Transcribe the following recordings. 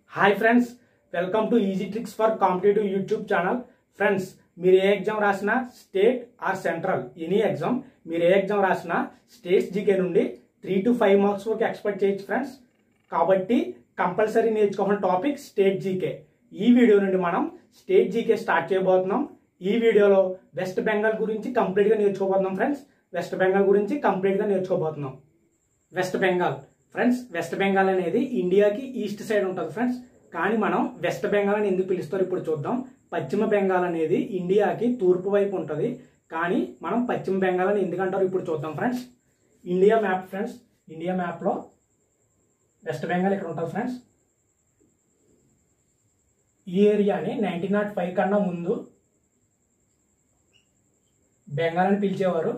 hi friends welcome to easy tricks for competitive YouTube channel friends మీరు ఏ exam రాసినా state or central any exam మీరు ఏ exam రాసినా స్టేట్స్ జీకే నుండి త్రీ టు ఫైవ్ మార్క్స్ వరకు ఎక్స్పెక్ట్ చేయొచ్చు ఫ్రెండ్స్ కాబట్టి కంపల్సరీ నేర్చుకోవాల్సిన టాపిక్ స్టేట్ జీకే ఈ వీడియో నుండి మనం స్టేట్ జీకే స్టార్ట్ చేయబోతున్నాం ఈ వీడియోలో వెస్ట్ బెంగాల్ గురించి కంప్లీట్గా నేర్చుకోబోతున్నాం ఫ్రెండ్స్ వెస్ట్ బెంగాల్ గురించి కంప్లీట్గా నేర్చుకోబోతున్నాం West Bengal friends west Bengal అనేది ఇండియాకి ఈస్ట్ సైడ్ ఉంటుంది ఫ్రెండ్స్ కానీ మనం వెస్ట్ బెంగాల్ అని ఎందుకు పిలుస్తారు ఇప్పుడు చూద్దాం పశ్చిమ బెంగాల్ అనేది ఇండియాకి తూర్పు వైపు ఉంటుంది కానీ మనం పశ్చిమ బెంగాల్ అని ఎందుకంటారు ఇప్పుడు చూద్దాం friends India map friends India మ్యాప్లో వెస్ట్ బెంగాల్ ఇక్కడ ఉంటుంది ఫ్రెండ్స్ ఈ ఏరియాని నైన్టీన్ నాట్ ఫైవ్ కన్నా ముందు బెంగాల్ అని పిలిచేవారు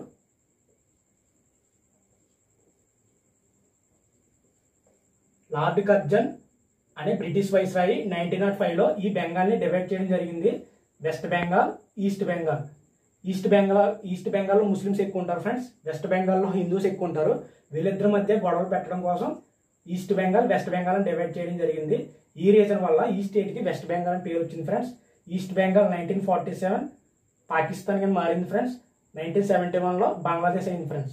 లార్డ్ కర్జన్ అనే బ్రిటిష్ వైస్రాయి నైన్టీన్ నాట్ ఫైవ్లో ఈ బెంగాల్ని డివైడ్ చేయడం జరిగింది west Bengal east Bengal east Bengal east బెంగాల్లో ముస్లిమ్స్ ఎక్కువ ఉంటారు ఫ్రెండ్స్ వెస్ట్ బెంగాల్లో హిందూస్ ఎక్కువ ఉంటారు వీళ్ళిద్దరి మధ్య గొడవలు పెట్టడం కోసం ఈస్ట్ బెంగాల్ వెస్ట్ బెంగాల్ అని డివైడ్ చేయడం జరిగింది ఈ రీజన్ వల్ల ఈ స్టేట్కి వెస్ట్ బెంగాల్ అని పేరు వచ్చింది friends East Bengal nineteen forty seven Pakistan కింద మారింది ఫ్రెండ్స్ నైన్టీన్ సెవెంటీ వన్లో బంగ్లాదేశ్ అయింది friends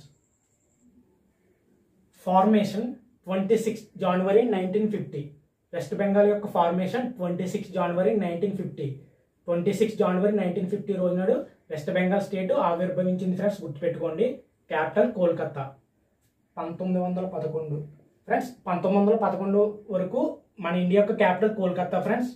formation twenty six January nineteen fifty West Bengal యొక్క formation twenty six January nineteen fifty twenty six January nineteen fifty రోజు నాడు వెస్ట్ బెంగాల్ స్టేట్ ఆవిర్భవించింది ఫ్రెండ్స్ గుర్తుపెట్టుకోండి క్యాపిటల్ కోల్కత్తా పంతొమ్మిది వందల పదకొండు ఫ్రెండ్స్ పంతొమ్మిది వందల పదకొండు వరకు మన ఇండియా యొక్క capital Kolkata friends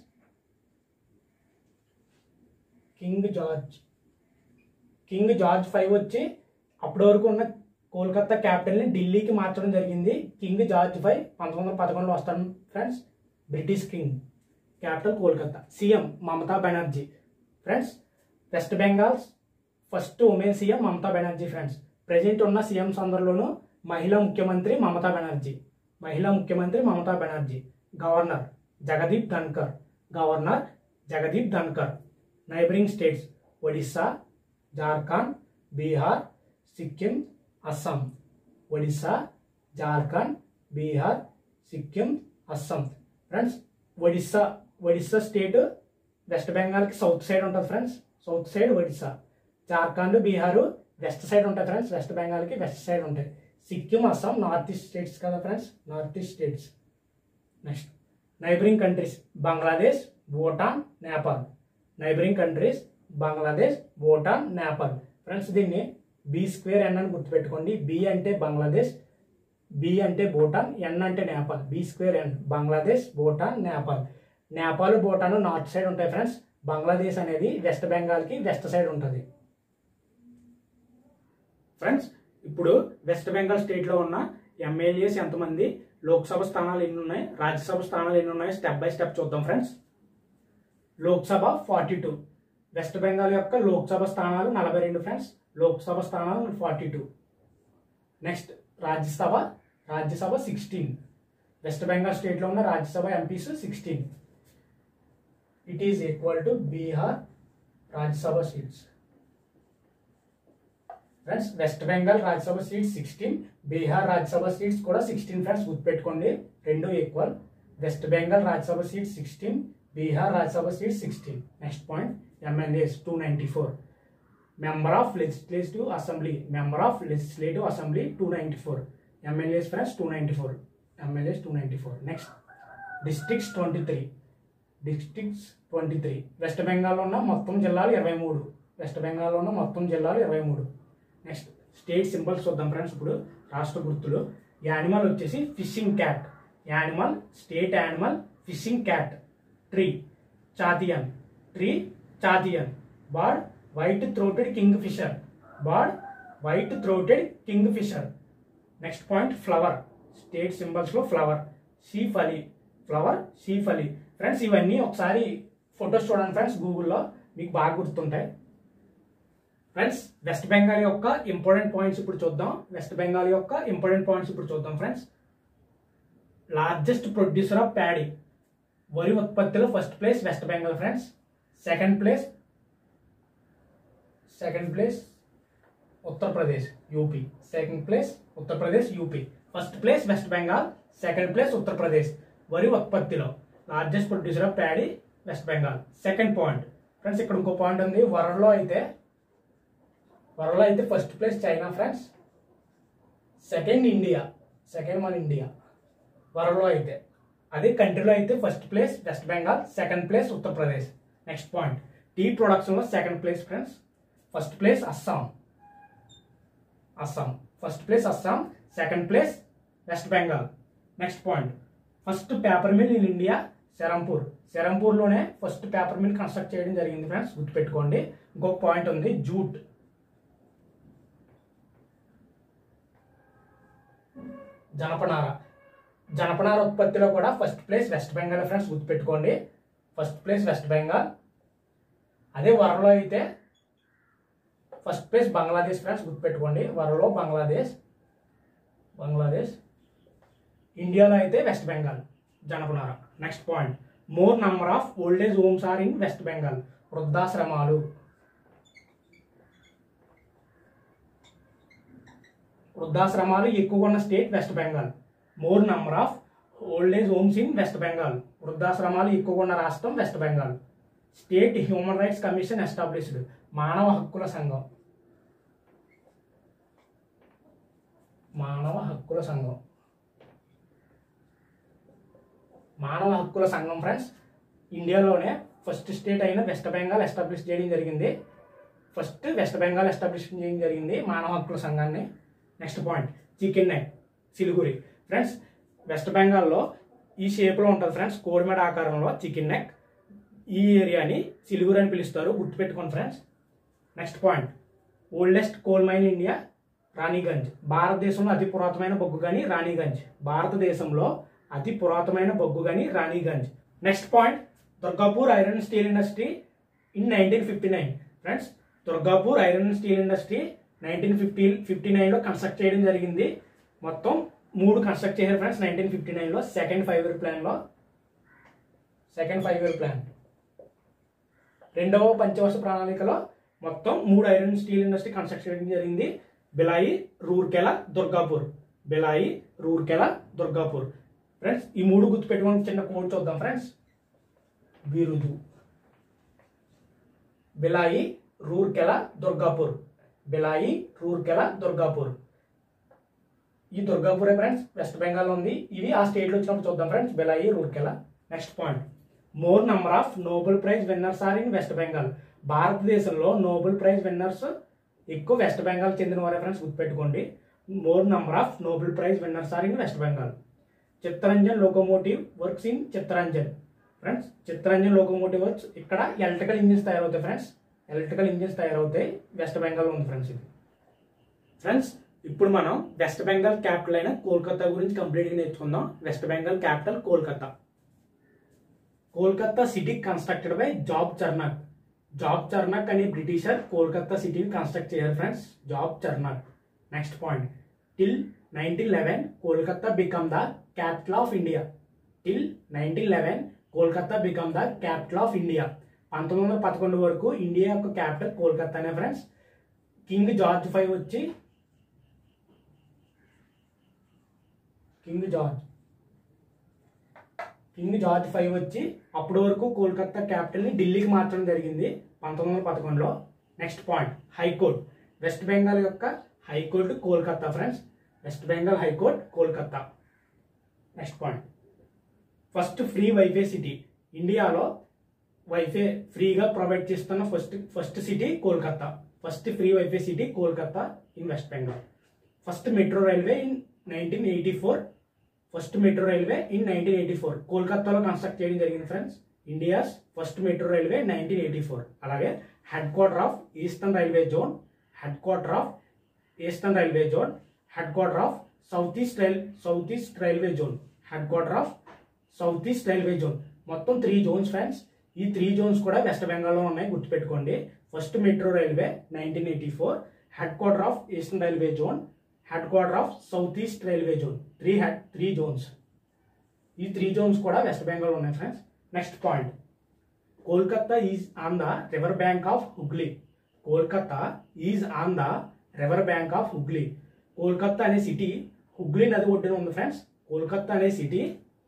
king George king George five వచ్చి అప్పటి వరకు ఉన్న కోల్కత్తా క్యాపిటల్ని ఢిల్లీకి మార్చడం జరిగింది కింగ్ జార్జ్ ఫైవ్ పంతొమ్మిది వందల పదకొండులో వస్తాడు friends British king capital Kolkata CM Mamata Banerjee friends West Bengal's first women CM Mamata Banerjee friends present ఉన్న సీఎంస్ అందరిలోనూ మహిళా ముఖ్యమంత్రి మమతా బెనర్జీ మహిళా ముఖ్యమంత్రి Mamata Banerjee governor Jagdeep Dhankhar governor Jagdeep Dhankhar neighbouring states Odisha Jharkhand Bihar Sikkim Assam Odisha Jharkhand Bihar Sikkim Assam friends Odisha Odisha state West బెంగాల్కి సౌత్ సైడ్ ఉంటుంది friends south side Odisha Jharkhand Bihar west side ఉంటుంది ఫ్రెండ్స్ వెస్ట్ బెంగాల్కి వెస్ట్ సైడ్ ఉంటాయి Sikkim Assam north east states కదా friends north east states next neighbouring countries Bangladesh Bhutan Nepal neighbouring countries Bangladesh Bhutan Nepal friends దీన్ని B square N అని గుర్తుపెట్టుకోండి B అంటే బంగ్లాదేశ్ బి అంటే భూటాన్ ఎన్ అంటే Nepal B square N Bangladesh Bhutan Nepal Nepal Bhutan north side ఉంటాయి ఫ్రెండ్స్ బంగ్లాదేశ్ అనేది వెస్ట్ బెంగాల్కి వెస్ట్ సైడ్ ఉంటుంది ఫ్రెండ్స్ ఇప్పుడు వెస్ట్ బెంగాల్ స్టేట్లో ఉన్న ఎమ్మెల్యేస్ ఎంతమంది లోక్సభ స్థానాలు ఎన్ని ఉన్నాయి రాజ్యసభ స్థానాలు ఎన్ని ఉన్నాయి స్టెప్ బై స్టెప్ చూద్దాం friends Lok Sabha forty two West Bengal యొక్క లోక్సభ స్థానాలు నలభై రెండు ఫ్రెండ్స్ లోక్సభ స్థానాలు forty two next Rajya Sabha Rajya Sabha sixteen West Bengal స్టేట్లో ఉన్న Rajya Sabha MPs sixteen it is equal to Bihar Rajya Sabha seats friends west Bengal Rajya Sabha seats sixteen Bihar Rajya Sabha seats కూడా సిక్స్టీన్ ఫ్రెండ్స్ గుర్తుపెట్టుకోండి రెండు equal West Bengal Rajya Sabha seats sixteen Bihar Rajya Sabha seats sixteen next point MLAs two ninety four member of legislative assembly member of legislative assembly two ninety four MLAs friends two ninety four MLAs two ninety four next districts twenty three districts twenty three West బెంగాల్లో ఉన్న మొత్తం జిల్లాలు ఇరవై మూడు west బెంగాల్లో ఉన్న మొత్తం జిల్లాలు ఇరవై మూడు నెక్స్ట్ స్టేట్ సింబల్స్ చూద్దాం ఫ్రెండ్స్ ఇప్పుడు రాష్ట్ర గుర్తులు యానిమల్ వచ్చేసి fishing cat animal state animal fishing cat tree chatim tree chatim bird white throated kingfisher bird white throated kingfisher next point flower state సింబల్స్లో flower shefali flower shefali friends ఇవన్నీ ఒకసారి photos చూడండి friends గూగుల్లో మీకు బాగా గుర్తుంటాయి friends west Bengal యొక్క important points ఇప్పుడు చూద్దాం వెస్ట్ బెంగాల్ యొక్క ఇంపార్టెంట్ పాయింట్స్ ఇప్పుడు చూద్దాం friends largest producer of paddy వరి ఉత్పత్తిలో first place west Bengal friends second place second place Uttar Pradesh UP second place Uttar Pradesh UP first place west Bengal second place Uttar Pradesh వరి ఉత్పత్తిలో largest producer of paddy West Bengal second point friends ఇక్కడ ఇంకో point ఉంది వరల్డ్లో అయితే వరల్డ్లో అయితే first place China friends second India second మన ఇండియా వరల్డ్లో అయితే అదే కంట్రీలో అయితే first place west Bengal second place Uttar Pradesh next point tea ప్రొడక్షన్లో second place friends first place Assam Assam first place Assam second place west Bengal next point first paper mill in India Serampore సెరంపూర్లోనే first paper mill construct చేయడం జరిగింది ఫ్రెండ్స్ గుర్తుపెట్టుకోండి ఇంకొక పాయింట్ ఉంది jute జనపనార జనపనార ఉత్పత్తిలో కూడా first place west Bengal friends గుర్తుపెట్టుకోండి ఫస్ట్ ప్లేస్ వెస్ట్ బెంగాల్ అదే వరలో అయితే ఫస్ట్ ప్లేస్ బంగ్లాదేశ్ ఫ్రెండ్స్ గుర్తుపెట్టుకోండి వరలో బంగ్లాదేశ్ బంగ్లాదేశ్ ఇండియాలో అయితే వెస్ట్ బెంగాల్ జనపనార next point more number of old age homes are in West Bengal వృద్ధాశ్రమాలు వృద్ధాశ్రమాలు ఎక్కువగా ఉన్న state West Bengal more number of old age homes in West Bengal వృద్ధాశ్రమాలు ఎక్కువగా ఉన్న రాష్ట్రం West Bengal state human rights commission established మానవ హక్కుల సంఘం మానవ హక్కుల సంఘం మానవ హక్కుల సంఘం ఫ్రెండ్స్ ఇండియాలోనే ఫస్ట్ స్టేట్ అయిన వెస్ట్ బెంగాల్ ఎస్టాబ్లిష్ చేయడం జరిగింది ఫస్ట్ వెస్ట్ బెంగాల్ ఎస్టాబ్లిష్ చేయడం జరిగింది మానవ హక్కుల సంఘాన్ని next point chicken neck Siliguri friends West బెంగాల్లో ఈ షేప్లో ఉంటుంది ఫ్రెండ్స్ కోడిమెడ ఆకారంలో చికెన్ నెక్ ఈ ఏరియాని సిలిగురి అని పిలుస్తారు గుర్తుపెట్టుకోండి friends next point oldest coal mine India Raniganj భారతదేశంలో అతి పురాతనమైన బొగ్గు గని రాణిగంజ్ భారతదేశంలో అతి పురాతనమైన బొగ్గు గని Raniganj next point Durgapur iron steel industry in nineteen fifty nine friends Durgapur iron steel industry nineteen fifty fifty నైన్లో కన్స్ట్రక్ట్ చేయడం జరిగింది మొత్తం మూడు కన్స్ట్రక్ట్ చేశారు ఫ్రెండ్స్ నైన్టీన్ ఫిఫ్టీ నైన్లో సెకండ్ ఫైవ్ ఇయర్ ప్లాన్లో సెకండ్ ఫైవ్ ఇయర్ ప్లాన్ రెండవ పంచవర్ష ప్రణాళికలో మొత్తం మూడు ఐరన్ స్టీల్ ఇండస్ట్రీ కన్స్ట్రక్ట్ చేయడం జరిగింది బిలాయి రూర్కెల దుర్గాపూర్ బిలాయి రూర్కెల దుర్గాపూర్ ఫ్రెండ్స్ ఈ మూడు గుర్తుపెట్టుకొని చిన్న కోడ్ చూద్దాం ఫ్రెండ్స్ బిరుదు బిలాయి రూర్కెల దుర్గాపూర్ బిలాయి రూర్కెల దుర్గాపూర్ ఈ దుర్గాపూరే ఫ్రెండ్స్ వెస్ట్ బెంగాల్లో ఉంది ఇవి ఆ స్టేట్లో వచ్చినప్పుడు చూద్దాం friends Bhilai Rourkela next point more number of Nobel prize winners are in West Bengal భారతదేశంలో నోబెల్ ప్రైజ్ విన్నర్స్ ఎక్కువ వెస్ట్ బెంగాల్ చెందిన వారే ఫ్రెండ్స్ గుర్తుపెట్టుకోండి more number of Nobel prize winners are in West Bengal Chittaranjan locomotive works in Chittaranjan friends Chittaranjan locomotive works ఇక్కడ ఎలక్ట్రికల్ ఇంజిన్స్ తయారవుతాయి friends electrical engines తయారవుతాయి వెస్ట్ బెంగాల్ ఉంది friends ఇది ఫ్రెండ్స్ ఇప్పుడు మనం వెస్ట్ బెంగాల్ క్యాపిటల్ అయిన కోల్కతా గురించి కంప్లీట్గా నేర్చుకుందాం West Bengal capital Kolkata Kolkata city constructed by Job Charnock Job Charnock అనే బ్రిటిషర్ కోల్కతా సిటీని కన్స్ట్రక్ట్ చేశారు friends Job Charnock next point till nineteen eleven Kolkata become the capital of India till nineteen eleven Kolkata become the capital of India పంతొమ్మిది వందల పదకొండు వరకు India యొక్క capital కోల్కతానే friends king George five వచ్చి king George king George five వచ్చి అప్పటి వరకు కోల్కతా క్యాపిటల్ని ఢిల్లీకి మార్చడం జరిగింది పంతొమ్మిది వందల పదకొండులో next point high court West Bengal యొక్క high court Kolkata friends west Bengal high court Kolkata next point first free wifi city ఇండియాలో వైఫై ఫ్రీగా ప్రొవైడ్ చేస్తున్న first first city Kolkata first free wifi city Kolkata in West Bengal first metro railway in nineteen eighty four first metro railway in nineteen eighty four కోల్కతాలో construct చేయడం జరిగింది friends India's first metro railway nineteen eighty four అలాగే head quarter of eastern railway zone head quarter of eastern railway zone head quarter of south east rail south east railway zone head quarter of south east railway zone మొత్తం three zones friends ఈ three zones కూడా వెస్ట్ బెంగాల్లో ఉన్నాయి గుర్తుపెట్టుకోండి first metro railway nineteen eighty four head quarter of eastern railway zone head quarter of south east railway zone three head three zones ఈ three zones కూడా వెస్ట్ బెంగాల్ ఉన్నాయి friends next point Kolkata is on the river bank of Hooghly Kolkata is on the river bank of Hooghly Kolkata అనే city Hooghly నది ఒడ్డున ఉంది friends Kolkata అనే city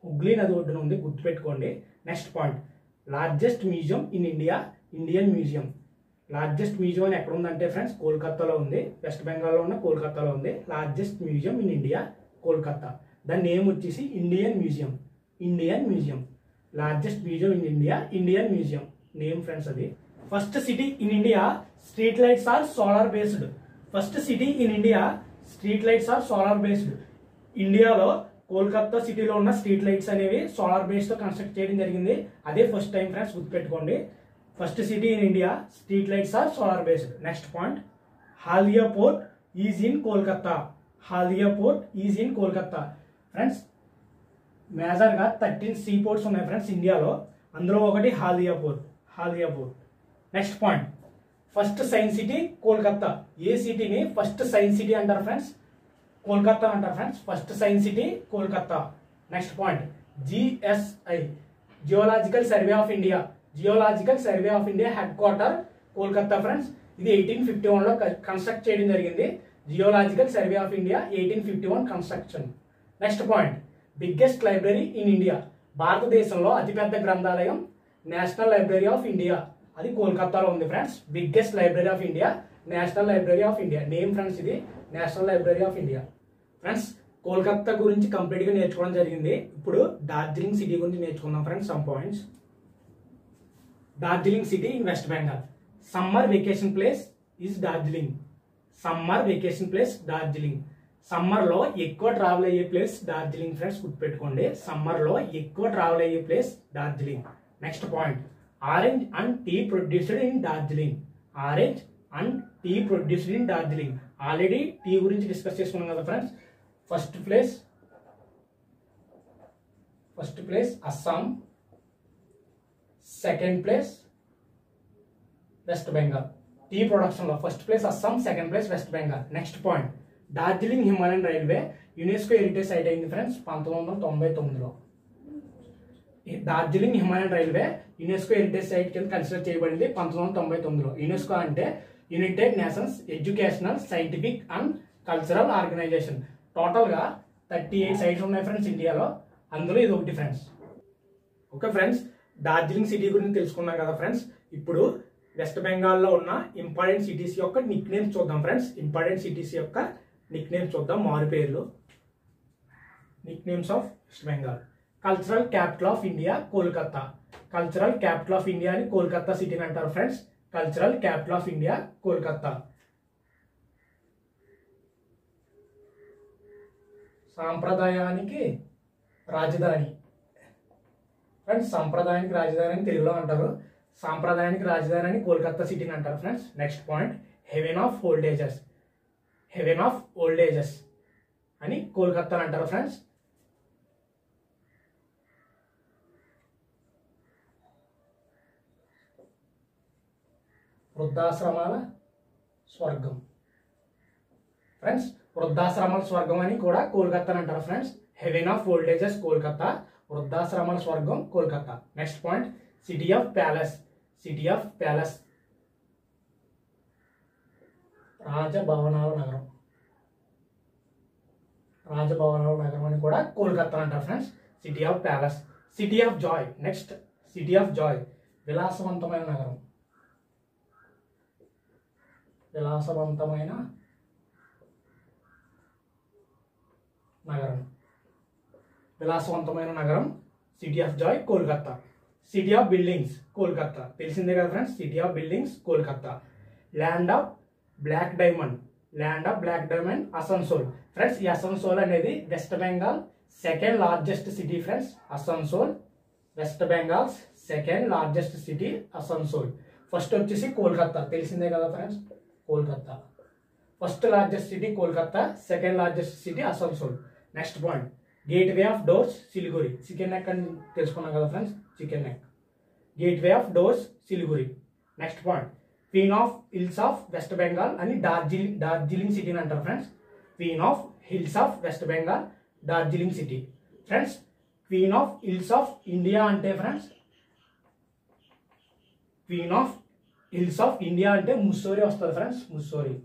Hooghly నది ఒడ్డున ఉంది గుర్తుపెట్టుకోండి next point largest museum in India Indian museum largest museum అని ఎక్కడ ఉందంటే ఫ్రెండ్స్ కోల్కతాలో ఉంది వెస్ట్ బెంగాల్లో ఉన్న కోల్కతాలో ఉంది largest museum in India Kolkata దాని నేమ్ వచ్చేసి Indian museum Indian museum largest museum in India Indian museum name friends అది first city in India street lights are solar based first city in India street lights are solar based ఇండియాలో కోల్కతా సిటీలో ఉన్న street lights అనేవి solar base తో construct చేయడం జరిగింది అదే first time friends గుర్తుపెట్టుకోండి first city in India street lights are solar based next point Haldia port is in Kolkata Haldia port is in Kolkata friends మేజర్గా థర్టీన్ సీ పోర్ట్స్ ఉన్నాయి ఫ్రెండ్స్ ఇండియాలో అందులో ఒకటి Haldia port Haldia port next point first science city Kolkata ఏ సిటీని first science city అంటారు friends Kolkata అంటారు friends first science city Kolkata next point GSI geological survey of India geological survey of India head quarter Kolkata friends ఇది eighteen fifty వన్లో construct చేయడం జరిగింది geological survey of India eighteen fifty one construction next point biggest library in India భారతదేశంలో అతిపెద్ద గ్రంథాలయం national library of India అది కోల్కతాలో ఉంది friends biggest library of India national library of India name friends ఇది national library of India friends Kolkata గురించి complete గా నేర్చుకోవడం జరిగింది ఇప్పుడు డార్జిలింగ్ సిటీ గురించి నేర్చుకుందాం friends some points Darjeeling city in West Bengal summer vacation place is Darjeeling summer vacation place Darjeeling summer లో ఎక్కువ ట్రావెల్ అయ్యే ప్లేస్ డార్జిలింగ్ ఫ్రెండ్స్ గుర్తుపెట్టుకోండి సమ్మర్ లో ఎక్కువ ట్రావెల్ అయ్యే place Darjeeling next point orange and tea produced in Darjeeling orange and tea produced in Darjeeling already tea గురించి discuss చేసుకున్నాం కదా friends first place first place Assam second place west Bengal tea production లో first place Assam second place west Bengal next point Darjeeling Himalayan railway UNESCO heritage site అయింది friends పంతొమ్మిది వందల తొంభై తొమ్మిదిలో ఈ Darjeeling Himalayan railway UNESCO heritage site కింద కన్సిడర్ చేయబడింది పంతొమ్మిది వందల తొంభై తొమ్మిదిలో యునెస్కో అంటే United Nations Educational Scientific and Cultural Organization total గా థర్టీ ఎయిట్ సైట్స్ ఉన్నాయి ఫ్రెండ్స్ ఇండియాలో అందులో ఇది ఒకటి friends okay friends Darjeeling city గురించి తెలుసుకున్నాం కదా ఫ్రెండ్స్ ఇప్పుడు వెస్ట్ బెంగాల్లో ఉన్న ఇంపార్టెంట్ సిటీస్ యొక్క నిక్ నేమ్స్ చూద్దాం ఫ్రెండ్స్ ఇంపార్టెంట్ సిటీస్ యొక్క నిక్ నేమ్స్ చూద్దాం మారు పేర్లు nicknames of West Bengal cultural capital of India Kolkata cultural capital of India అని కోల్కతా సిటీని అంటారు friends cultural capital of India Kolkata సాంప్రదాయానికి రాజధాని ఫ్రెండ్స్ సాంప్రదాయానికి రాజధాని అని తెలుగులో అంటారు సాంప్రదాయానికి రాజధాని అని కోల్కతా సిటీని అంటారు friends next point heaven of old ages heaven of old ages అని కోల్కతా అంటారు ఫ్రెండ్స్ వృద్ధాశ్రమాల స్వర్గం ఫ్రెండ్స్ వృద్ధాశ్రమాల స్వర్గం అని కూడా కోల్కతా అంటారు friends heaven of old ages Kolkata వృద్ధాశ్రమాల స్వర్గం Kolkata next point city of palace city of palace రాజభవనాల నగరం రాజభవనాల నగరం అని కూడా కోల్కతా అంటారు friends city of palace city of joy next city of joy విలాసవంతమైన నగరం విలాసవంతమైన నగరం విలాసవంతమైన నగరం city of joy Kolkata city of buildings Kolkata తెలిసిందే కదా friends city of buildings Kolkata land of black diamond land of black diamond Asansol friends ఈ అసన్సోల్ అనేది West Bengal second largest city friends Asansol West Bengal second largest city Asansol first వచ్చేసి కోల్కతా తెలిసిందే కదా friends Kolkata first largest city Kolkata second largest city Asansol next point gateway of Dooars Siliguri chicken neck అని తెలుసుకున్నాం కదా friends chicken neck gateway of Dooars Siliguri next point queen of hills of West Bengal అని డార్జిలింగ్ డార్జిలింగ్ సిటీని అంటారు friends queen of hills of West Bengal Darjeeling city friends queen of hills of India అంటే friends queen of hills of India అంటే ముస్సోరి వస్తుంది friends Mussoorie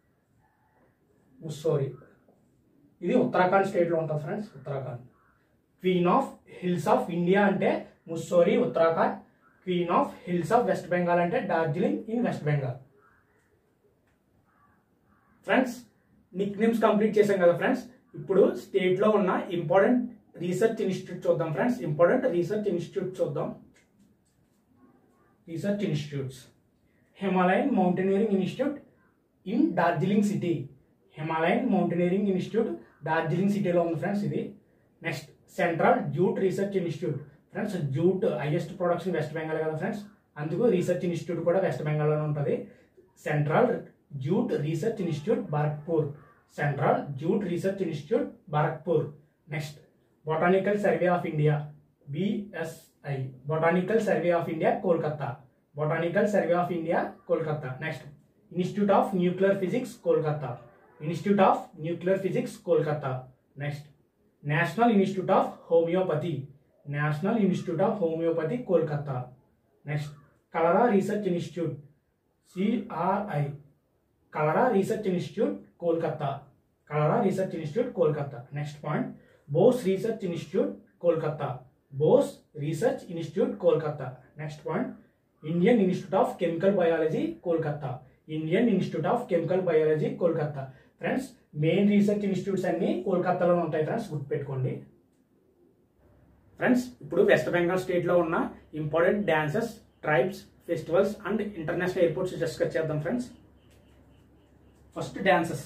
Mussoorie ఇది ఉత్తరాఖండ్ స్టేట్లో ఉంటుంది friends Uttarakhand queen of hills of India అంటే Mussoorie Uttarakhand queen of hills of West Bengal అంటే Darjeeling in West Bengal friends nicknames complete చేశాం కదా ఫ్రెండ్స్ ఇప్పుడు స్టేట్లో ఉన్న ఇంపార్టెంట్ రీసెర్చ్ ఇన్స్టిట్యూట్ చూద్దాం ఫ్రెండ్స్ ఇంపార్టెంట్ రీసెర్చ్ ఇన్స్టిట్యూట్ చూద్దాం research institutes Himalayan mountaineering institute in Darjeeling city Himalayan mountaineering institute Darjeeling సిటీలో ఉంది ఫ్రెండ్స్ ఇది next central jute research institute friends jute highest production west Bengal కదా ఫ్రెండ్స్ అందుకు రీసెర్చ్ ఇన్స్టిట్యూట్ కూడా వెస్ట్ బెంగాల్లోనే ఉంటుంది central jute research institute Barrackpore central jute research institute Barrackpore next botanical survey of India BSI botanical survey of India Kolkata botanical survey of India Kolkata next institute of nuclear physics Kolkata institute of nuclear physics Kolkata next national institute of homeopathy national institute of homeopathy Kolkata next cholera research institute CRI cholera research institute Kolkata cholera research institute Kolkata next point Bose research institute Kolkata Bose research institute Kolkata next point Indian institute of chemical biology Kolkata Indian institute of chemical biology Kolkata friends main research institutes అన్ని కోల్కత్తాలో ఉంటాయి friends గుర్తుపెట్టుకోండి friends ఇప్పుడు West Bengal స్టేట్లో ఉన్న important dances tribes festivals and international airports discuss చేద్దాం friends first dances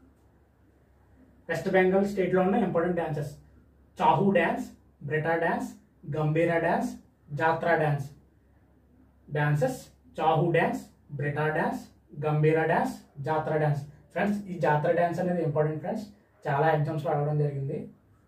west Bengal స్టేట్లో ఉన్న important dances Chhau dance Brita dance Gambhira dance Jatra dance dances Chhau dance Brita dance Gambhira dance Jatra dance friends ఈ జాత్రా డ్యాన్స్ అనేది ఇంపార్టెంట్ ఫ్రెండ్స్ చాలా ఎగ్జామ్స్లో అడగడం జరిగింది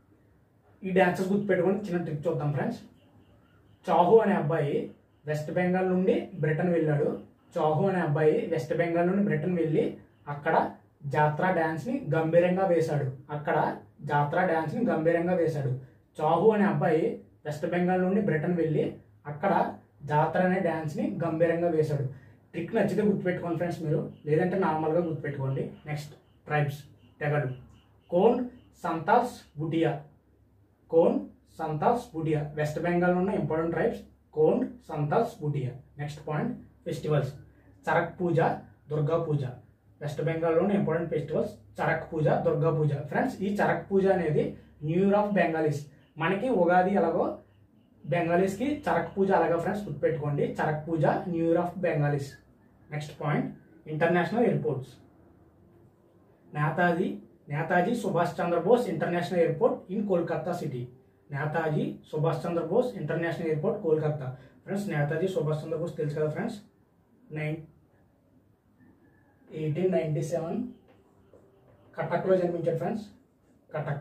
ఈ డాన్సెస్ గుర్తుపెట్టుకొని చిన్న ట్రిక్ చూద్దాం ఫ్రెండ్స్ చాహు అనే అబ్బాయి వెస్ట్ బెంగాల్ నుండి బ్రిటన్ వెళ్ళాడు చాహు అనే అబ్బాయి వెస్ట్ బెంగాల్ నుండి బ్రిటన్ వెళ్ళి అక్కడ జాత్రా డ్యాన్స్ని గంభీరంగా వేశాడు అక్కడ జాత్రా డ్యాన్స్ని గంభీరంగా వేశాడు చాహు అనే అబ్బాయి వెస్ట్ బెంగాల్ నుండి బ్రిటన్ వెళ్ళి అక్కడ జాతర అనే డ్యాన్స్ని గంభీరంగా వేశాడు ట్రిక్ నచ్చితే గుర్తుపెట్టుకోండి ఫ్రెండ్స్ మీరు లేదంటే నార్మల్గా గుర్తుపెట్టుకోండి నెక్స్ట్ ట్రైబ్స్ తెగలు కోన్ సంతాస్ బుటియా కోన్ సంతాస్ బుటియా వెస్ట్ బెంగాల్లో ఉన్న ఇంపార్టెంట్ ట్రైబ్స్ కోన్ Santhals Bhutia next point festivals Charak Puja Durga Puja west బెంగాల్లోని important festivals Charak Puja Durga Puja friends ఈ చరక్ పూజ అనేది న్యూ ఇయర్ ఆఫ్ బెంగాలీస్ మనకి ఉగాది ఎలాగో బెంగాలీస్కి చరక్ పూజ అలాగా ఫ్రెండ్స్ గుర్తుపెట్టుకోండి Charak Puja new year of Bengalis next point international airports Netaji Netaji Subhash Chandra Bose international airport in Kolkata city Netaji Subhash Chandra Bose international airport Kolkata friends Netaji Subhash Chandra Bose తెలుసు కదా friends nine eighteen ninety seven కటక్లో జన్మించాడు ఫ్రెండ్స్ కటక్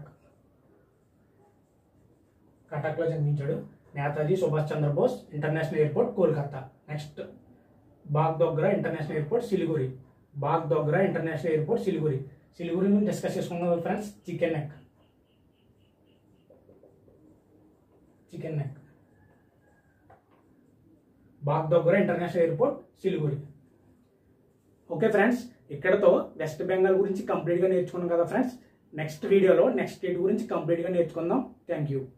కటక్లో జన్మించాడు Netaji Subhash Chandra Bose international airport Kolkata next Bagdogra international airport Siliguri Bagdogra international airport Siliguri Siliguri నుంచి డిస్కస్ చేసుకున్నాం friends chicken neck chicken neck బాగ్దోగ్రా international airport Siliguri okay friends ఇక్కడతో west Bengal గురించి కంప్లీట్గా నేర్చుకున్నాం కదా ఫ్రెండ్స్ నెక్స్ట్ వీడియోలో నెక్స్ట్ స్టేట్ గురించి కంప్లీట్గా నేర్చుకుందాం థ్యాంక్ యూ